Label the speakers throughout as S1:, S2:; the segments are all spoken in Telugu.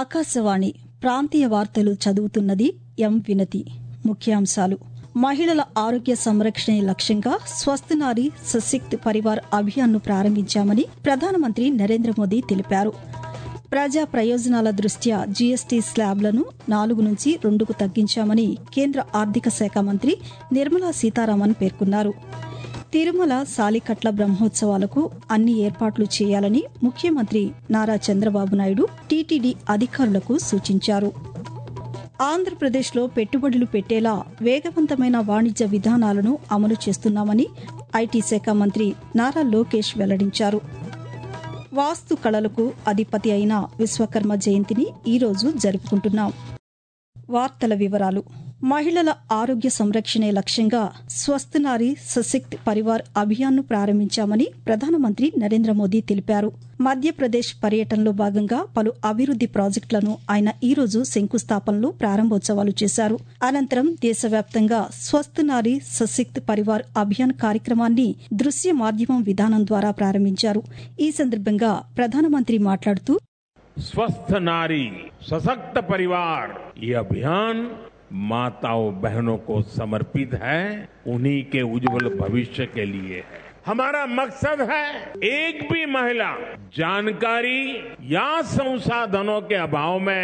S1: ఆకాశవాణి ప్రాంతీయ వార్తలు చదువుతున్నది ఎం వినతి ముఖ్యాంశాలు మహిళల ఆరోగ్య సంరక్షణ లక్ష్యంగా స్వస్థ నారి సశక్త్ పరివార్ అభియాన్ను ప్రారంభించామని ప్రధానమంత్రి నరేంద్ర మోదీ తెలిపారు ప్రజా ప్రయోజనాల దృష్ట్యా జీఎస్టీ స్లాబ్లను నాలుగు నుంచి రెండుకు తగ్గించామని కేంద్ర ఆర్థిక శాఖ మంత్రి నిర్మలా సీతారామన్ పేర్కొన్నారు తిరుమల సాలికట్ల బ్రహ్మోత్సవాలకు అన్ని ఏర్పాట్లు చేయాలని ముఖ్యమంత్రి నారా చంద్రబాబు నాయుడు టీటీడీ అధికారులకు సూచించారు ఆంధ్రప్రదేశ్లో పెట్టుబడులు పెట్టేలా వేగవంతమైన వాణిజ్య విధానాలను అమలు చేస్తున్నామని ఐటీ శాఖ మంత్రి నారా లోకేష్ వెల్లడించారు వాస్తు కళలకు అధిపతి అయిన విశ్వకర్మ జయంతిని ఈరోజు జరుపుకుంటున్నాం వార్తల వివరాలు మహిళల ఆరోగ్య సంరక్షణే లక్ష్యంగా స్వస్థ నారి సశక్త్ పరివార్ అభియాన్ను ప్రారంభించామని ప్రధానమంత్రి నరేంద్ర మోదీ తెలిపారు మధ్యప్రదేశ్ పర్యటనలో భాగంగా పలు అభివృద్ది ప్రాజెక్టులను ఆయన ఈరోజు శంకుస్థాపనలు ప్రారంభోత్సవాలు చేశారు అనంతరం దేశవ్యాప్తంగా స్వస్థ నారి సశక్త్ పరివార్ అభియాన్ కార్యక్రమాన్ని దృశ్య మాధ్యమం విధానం ద్వారా ప్రారంభించారు ఈ సందర్భంగా ప్రధానమంత్రి మాట్లాడుతూ
S2: स्वस्थ नारी सशक्त परिवार ये अभियान माताओं बहनों को समर्पित है उन्हीं के उज्जवल भविष्य के लिए है हमारा मकसद है एक भी महिला जानकारी या संसाधनों के अभाव में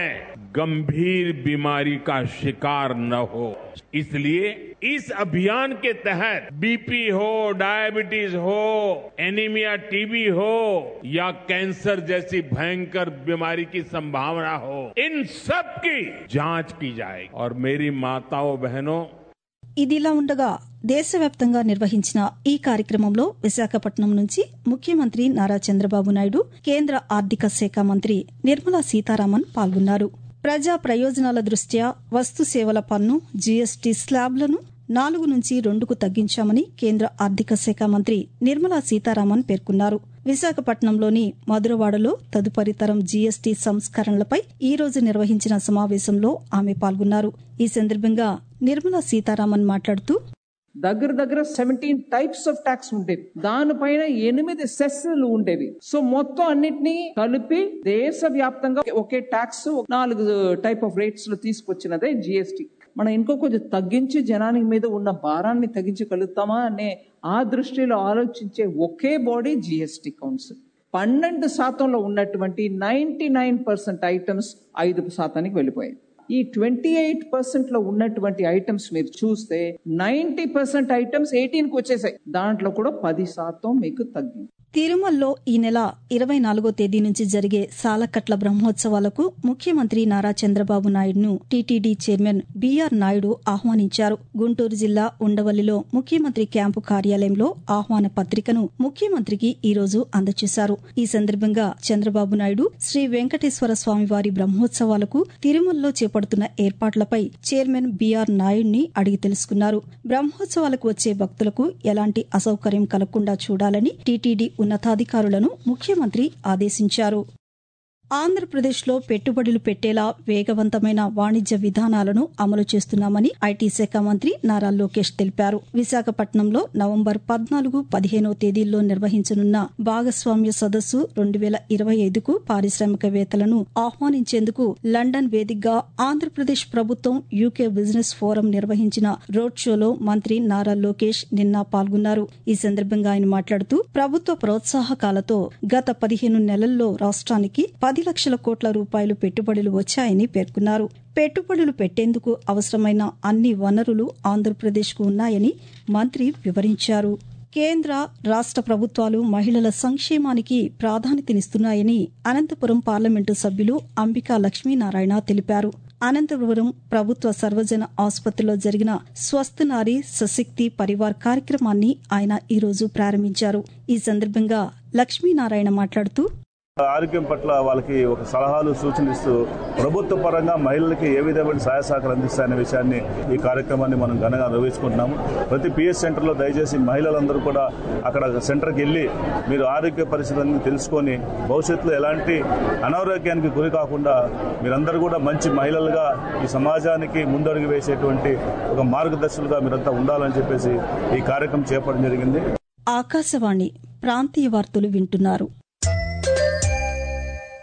S2: गंभीर बीमारी का शिकार न हो इसलिए इस अभियान के तहत बीपी हो डायबिटीज हो एनीमिया टीबी हो या कैंसर जैसी भयंकर बीमारी की संभावना हो इन सब की जांच की जाएगी और मेरी माताओं बहनों
S1: ఇదిలా ఉండగా దేశవ్యాప్తంగా నిర్వహించిన ఈ కార్యక్రమంలో విశాఖపట్నం నుంచి ముఖ్యమంత్రి నారా చంద్రబాబు నాయుడు కేంద్ర ఆర్థిక శాఖ మంత్రి నిర్మలా సీతారామన్ పాల్గొన్నారు ప్రజా ప్రయోజనాల దృష్ట్యా వస్తు సేవల పన్ను జీఎస్టీ స్లాబ్లను నాలుగు నుంచి రెండుకు తగ్గించామని కేంద్ర ఆర్థిక శాఖ మంత్రి నిర్మలా సీతారామన్ పేర్కొన్నారు విశాఖపట్నంలోని మధురవాడలో తదుపరి తరం జీఎస్టీ సంస్కరణలపై ఈ రోజు నిర్వహించిన సమావేశంలో ఆమె పాల్గొన్నారు ఈ సందర్భంగా నిర్మలా సీతారామన్ మాట్లాడుతూ
S3: దగ్గర దగ్గర సెవెంటీన్ టైప్స్ ఆఫ్ ట్యాక్స్ ఉండేవి దానిపైన ఎనిమిది సెస్లు ఉండేవి సో మొత్తం అన్నిటినీ కలిపి దేశ వ్యాప్తంగా ఒకే ట్యాక్స్ నాలుగు టైప్ ఆఫ్ రేట్స్ లో తీసుకొచ్చినదే జిఎస్టి మనం ఇంకో కొంచెం తగ్గించి జనానికి మీద ఉన్న భారాన్ని తగ్గించగలుగుతామా అనే ఆ దృష్టిలో ఆలోచించే ఒకే బాడీ జిఎస్టి కౌన్సిల్ పన్నెండు శాతంలో ఉన్నటువంటి నైన్టీ నైన్ పర్సెంట్ ఐటమ్స్ ఐదు శాతానికి వెళ్ళిపోయాయి ఈ ట్వంటీ ఎయిట్ పర్సెంట్ లో ఉన్నటువంటి ఐటమ్స్ మీరు చూస్తే నైన్టీ పర్సెంట్ ఐటమ్స్ ఎయిటీన్ కి వచ్చేసాయి దాంట్లో కూడా పది శాతం మీకు తగ్గింది
S1: తిరుమలలో ఈ నెల ఇరవై నాలుగో తేదీ నుంచి జరిగే సాలకట్ల బ్రహ్మోత్సవాలకు ముఖ్యమంత్రి నారా చంద్రబాబు నాయుడును టీటీడీ చైర్మన్ బీఆర్ నాయుడు ఆహ్వానించారు గుంటూరు జిల్లా ఉండవల్లిలో ముఖ్యమంత్రి క్యాంపు కార్యాలయంలో ఆహ్వాన పత్రికను ముఖ్యమంత్రికి ఈ రోజు అందజేశారు ఈ సందర్భంగా చంద్రబాబు నాయుడు శ్రీ వెంకటేశ్వర స్వామివారి బ్రహ్మోత్సవాలకు తిరుమలలో చేపడుతున్న ఏర్పాట్లపై చైర్మన్ బీఆర్ నాయుడిని అడిగి తెలుసుకున్నారు బ్రహ్మోత్సవాలకు వచ్చే భక్తులకు ఎలాంటి అసౌకర్యం కలగకుండా చూడాలని టీటీడీ ఉన్నతాధికారులను ముఖ్యమంత్రి ఆదేశించారు ఆంధ్రప్రదేశ్లో పెట్టుబడులు పెట్టేలా వేగవంతమైన వాణిజ్య విధానాలను అమలు చేస్తున్నామని ఐటీ శాఖ మంత్రి నారా లోకేష్ తెలిపారు విశాఖపట్నంలో నవంబర్ పద్నాలుగు పదిహేనో తేదీల్లో నిర్వహించనున్న భాగస్వామ్య సదస్సు రెండు వేల ఇరవై ఐదుకు పారిశ్రామికవేత్తలను ఆహ్వానించేందుకు లండన్ వేదికగా ఆంధ్రప్రదేశ్ ప్రభుత్వం యూకే బిజినెస్ ఫోరం నిర్వహించిన రోడ్ షోలో మంత్రి నారా లోకేష్ నిన్న పాల్గొన్నారు ఈ సందర్భంగా ఆయన మాట్లాడుతూ ప్రభుత్వ ప్రోత్సాహకాలతో గత పదిహేను నెలల్లో రాష్ట్రానికి పది లక్షల కోట్ల రూపాయలు పెట్టుబడులు వచ్చాయని పేర్కొన్నారు పెట్టుబడులు పెట్టేందుకు అవసరమైన అన్ని వనరులు ఆంధ్రప్రదేశ్కు ఉన్నాయని మంత్రి వివరించారు కేంద్ర రాష్ట ప్రభుత్వాలు మహిళల సంక్షేమానికి ప్రాధాన్యతనిస్తున్నాయని అనంతపురం పార్లమెంటు సభ్యులు అంబికా లక్ష్మీనారాయణ తెలిపారు అనంతపురం ప్రభుత్వ సర్వజన ఆసుపత్రిలో జరిగిన స్వస్థ నారి సశక్తి పరివార్ కార్యక్రమాన్ని ఆయన ఈరోజు ప్రారంభించారు ఈ సందర్భంగా లక్ష్మీనారాయణ మాట్లాడుతూ
S4: ఆరోగ్యం పట్ల వాళ్ళకి ఒక సలహాలు సూచనలు ఇస్తూ ప్రభుత్వ పరంగా మహిళలకి ఏ విధమైన సహాయ సహకారం అందిస్తాయనే విషయాన్ని ఈ కార్యక్రమాన్ని మనం ఘనంగా నిర్వహించుకుంటున్నాము ప్రతి పిఎస్ సెంటర్లో దయచేసి మహిళలందరూ కూడా అక్కడ సెంటర్కి వెళ్ళి మీరు ఆరోగ్య పరిస్థితులను తెలుసుకొని భవిష్యత్తులో ఎలాంటి అనారోగ్యానికి గురి కాకుండా మీరందరూ కూడా మంచి మహిళలుగా ఈ సమాజానికి ముందడుగు వేసేటువంటి ఒక మార్గదర్శకులుగా మీరంతా ఉండాలని చెప్పేసి ఈ కార్యక్రమం చేపట్టడం జరిగింది
S1: ఆకాశవాణి ప్రాంతీయ వార్తలు వింటున్నారు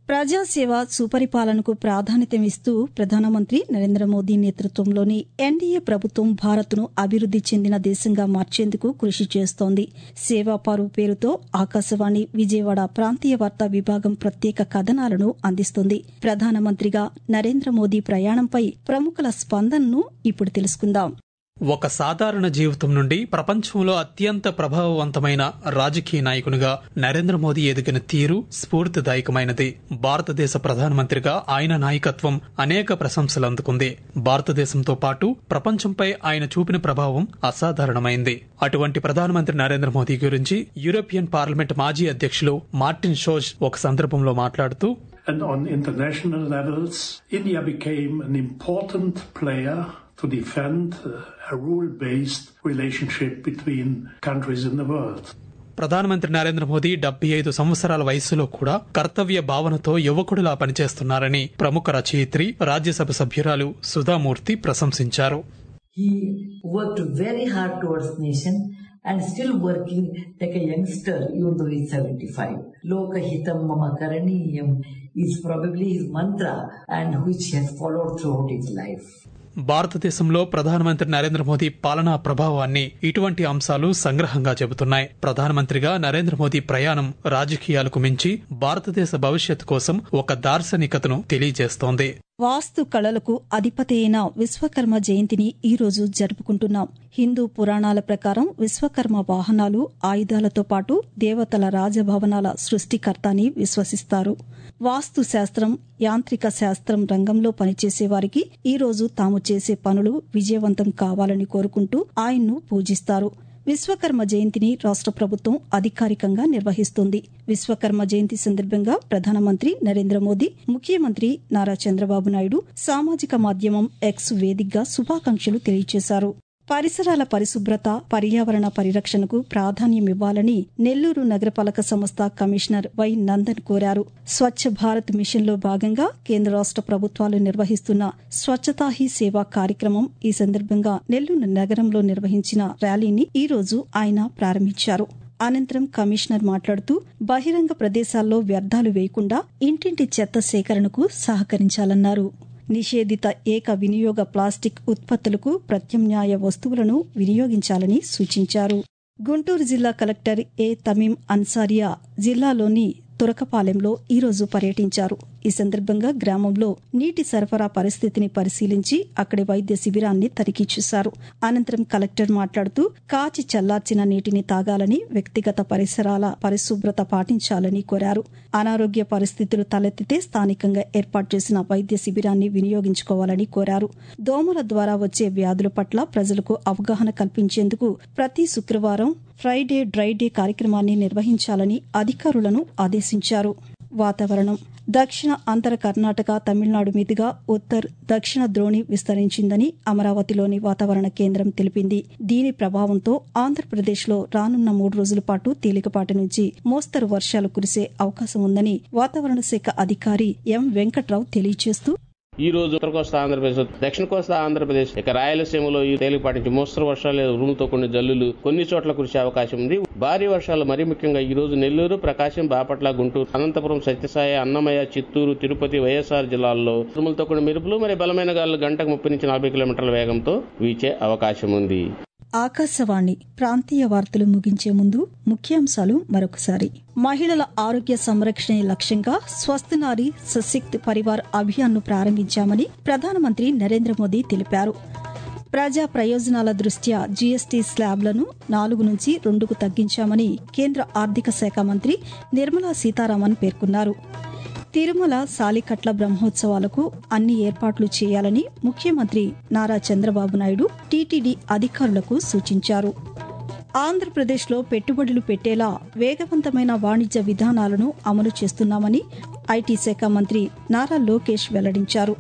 S1: ప్రజాసేవ సుపరిపాలనకు ప్రాధాన్యతమిస్తూ ప్రధానమంత్రి నరేంద్ర మోదీ నేతృత్వంలోని ఎన్డీఏ ప్రభుత్వం భారత్ను అభివృద్ది చెందిన దేశంగా మార్చేందుకు కృషి చేస్తోంది సేవాపారు పేరుతో ఆకాశవాణి విజయవాడ ప్రాంతీయ వార్తా విభాగం ప్రత్యేక కథనాలను అందిస్తుంది ప్రధానమంత్రిగా నరేంద్ర మోదీ ప్రయాణంపై ప్రముఖుల స్పందనను ఇప్పుడు తెలుసుకుందాం
S5: ఒక సాధారణ జీవితం నుండి ప్రపంచంలో అత్యంత ప్రభావవంతమైన రాజకీయ నాయకునిగా నరేంద్ర మోదీ ఎదిగిన తీరు స్ఫూర్తిదాయకమైనది భారతదేశ ప్రధానమంత్రిగా ఆయన నాయకత్వం అనేక ప్రశంసలు అందుకుంది భారతదేశంతో పాటు ప్రపంచంపై ఆయన చూపిన ప్రభావం అసాధారణమైంది అటువంటి ప్రధానమంత్రి నరేంద్ర మోదీ గురించి యూరోపియన్ పార్లమెంట్ మాజీ అధ్యక్షులు మార్టిన్ షోజ్ ఒక సందర్భంలో మాట్లాడుతూ
S6: And on international levels, India became an important player to defend a rule-based relationship between countries in the world.
S5: ప్రధానమంత్రి నరేంద్ర మోదీ డెబ్బై ఐదు సంవత్సరాల వయసులో కూడా కర్తవ్య భావనతో యువకుడిలా పనిచేస్తున్నారని ప్రముఖ రచయిత్రి రాజ్యసభ సభ్యురాలు సుధామూర్తి ప్రశంసించారు
S7: He worked very hard towards nation and still working like a youngster even though he's 75. Lokahitam mama karaniyam is probably his mantra and which he has followed throughout his life.
S5: భారతదేశంలో ప్రధానమంత్రి నరేంద్ర మోదీ పాలనా ప్రభావాన్ని ఇటువంటి అంశాలు సంగ్రహంగా చెబుతున్నాయి ప్రధానమంత్రిగా నరేంద్ర మోదీ ప్రయాణం రాజకీయాలకు మించి భారతదేశ భవిష్యత్తు కోసం ఒక దార్శనికతను తెలియజేస్తోంది
S1: వాస్తు కళలకు అధిపతి అయిన విశ్వకర్మ జయంతిని ఈ రోజు జరుపుకుంటున్నాం హిందూ పురాణాల ప్రకారం విశ్వకర్మ వాహనాలు ఆయుధాలతో పాటు దేవతల రాజభవనాల సృష్టికర్త అని విశ్వసిస్తారు వాస్తు శాస్త్రం యాంత్రిక శాస్త్రం రంగంలో పనిచేసే వారికి ఈ రోజు తాము చేసే పనులు విజయవంతం కావాలని కోరుకుంటూ ఆయన్ను పూజిస్తారు విశ్వకర్మ జయంతిని రాష్ట ప్రభుత్వం అధికారికంగా నిర్వహిస్తుంది విశ్వకర్మ జయంతి సందర్భంగా ప్రధానమంత్రి నరేంద్ర మోదీ ముఖ్యమంత్రి నారా చంద్రబాబు నాయుడు సామాజిక మాధ్యమం ఎక్స్ వేదికగా శుభాకాంక్షలు తెలియజేశారు పరిసరాల పరిశుభ్రత పర్యావరణ పరిరక్షణకు ప్రాధాన్యమివ్వాలని నెల్లూరు నగరపాలక సంస్థ కమిషనర్ వై నందన్ కోరారు స్వచ్ఛ భారత్ మిషన్లో భాగంగా కేంద్ర రాష్ట ప్రభుత్వాలు నిర్వహిస్తున్న స్వచ్ఛతా హీ సేవా కార్యక్రమం ఈ సందర్భంగా నెల్లూరు నగరంలో నిర్వహించిన ర్యాలీని ఈ రోజు ఆయన ప్రారంభించారు అనంతరం కమిషనర్ మాట్లాడుతూ బహిరంగ ప్రదేశాల్లో వ్యర్థాలు వేయకుండా ఇంటింటి చెత్త సేకరణకు సహకరించాలన్నారు నిషేధిత ఏక వినియోగ ప్లాస్టిక్ ఉత్పత్తులకు ప్రత్యామ్నాయ వస్తువులను వినియోగించాలని సూచించారు గుంటూరు జిల్లా కలెక్టర్ ఏ తమీం అన్సారియా జిల్లాలోని తురకపాలెంలో ఈరోజు పర్యటించారు ఈ సందర్భంగా గ్రామంలో నీటి సరఫరా పరిస్థితిని పరిశీలించి అక్కడి వైద్య శిబిరాన్ని తనిఖీ చేశారు అనంతరం కలెక్టర్ మాట్లాడుతూ కాచి చల్లార్చిన నీటిని తాగాలని వ్యక్తిగత పరిసరాల పరిశుభ్రత పాటించాలని కోరారు అనారోగ్య పరిస్థితులు తలెత్తితే స్థానికంగా ఏర్పాటు చేసిన వైద్య శిబిరాన్ని వినియోగించుకోవాలని కోరారు దోమల ద్వారా వచ్చే వ్యాధుల పట్ల ప్రజలకు అవగాహన కల్పించేందుకు ప్రతి శుక్రవారం ఫ్రైడే డ్రై డే కార్యక్రమాన్ని నిర్వహించాలని అధికారులను ఆదేశించారు వాతావరణం దక్షిణ అంతర కర్ణాటక తమిళనాడు మీదుగా ఉత్తర్ దక్షిణ ద్రోణి విస్తరించిందని అమరావతిలోని వాతావరణ కేంద్రం తెలిపింది దీని ప్రభావంతో ఆంధ్రప్రదేశ్లో రానున్న మూడు రోజుల పాటు తేలికపాటి నుంచి మోస్తరు వర్షాలు కురిసే అవకాశం ఉందని వాతావరణ శాఖ అధికారి ఎం వెంకట్రావు తెలియజేస్తూ
S8: ఈ రోజు ఉత్తర కోస్తా ఆంధ్రప్రదేశ్ దక్షిణ కోస్తా ఆంధ్రప్రదేశ్ ఇక రాయలసీమలో ఈ తేలికపాటి నుంచి మోస్తరు వర్షాలు ఉరుముతో కొన్ని జల్లులు కొన్ని చోట్ల కురిసే అవకాశం ఉంది భారీ వర్షాలు మరీ ముఖ్యంగా ఈ రోజు నెల్లూరు ప్రకాశం బాపట్ల గుంటూరు అనంతపురం సత్యసాయి అన్నమయ్య చిత్తూరు తిరుపతి వైఎస్ఆర్ జిల్లాల్లో ఉరుములతో కొన్ని మెరుపులు మరి బలమైన గాలులు గంటకు ముప్పై నుంచి నలభై కిలోమీటర్ల వేగంతో వీచే అవకాశం ఉంది
S1: ఆకాశవాణి ప్రాంతీయ వార్తలు ముగించే ముందు ముఖ్యాంశాలు మరొకసారి మహిళల ఆరోగ్య సంరక్షణ లక్ష్యంగా స్వస్థ నారి సశక్త్ పరివార్ అభియాన్ను ప్రారంభించామని ప్రధానమంత్రి నరేంద్ర మోదీ తెలిపారు ప్రజా ప్రయోజనాల దృష్ట్యా జీఎస్టీ స్లాబ్లను నాలుగు నుంచి రెండుకు తగ్గించామని కేంద్ర ఆర్థిక శాఖ మంత్రి నిర్మలా సీతారామన్ పేర్కొన్నారు తిరుమల సాలికట్ల బ్రహ్మోత్సవాలకు అన్ని ఏర్పాట్లు చేయాలని ముఖ్యమంత్రి నారా చంద్రబాబు నాయుడు టీటీడీ అధికారులకు సూచించారు ఆంధ్రప్రదేశ్లో పెట్టుబడులు పెట్టేలా వేగవంతమైన వాణిజ్య విధానాలను అమలు చేస్తున్నామని ఐటీ శాఖ మంత్రి నారా లోకేష్ వెల్లడించారు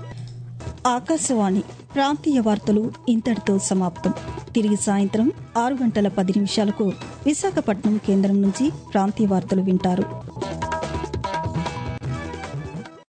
S1: ఆకాశవాణి ప్రాంతీయ వార్తలు ఇంతటితో సమాప్తం తిరిగి సాయంత్రం ఆరు గంటల పది నిమిషాలకు విశాఖపట్నం కేంద్రం నుంచి ప్రాంతీయ వార్తలు వింటారు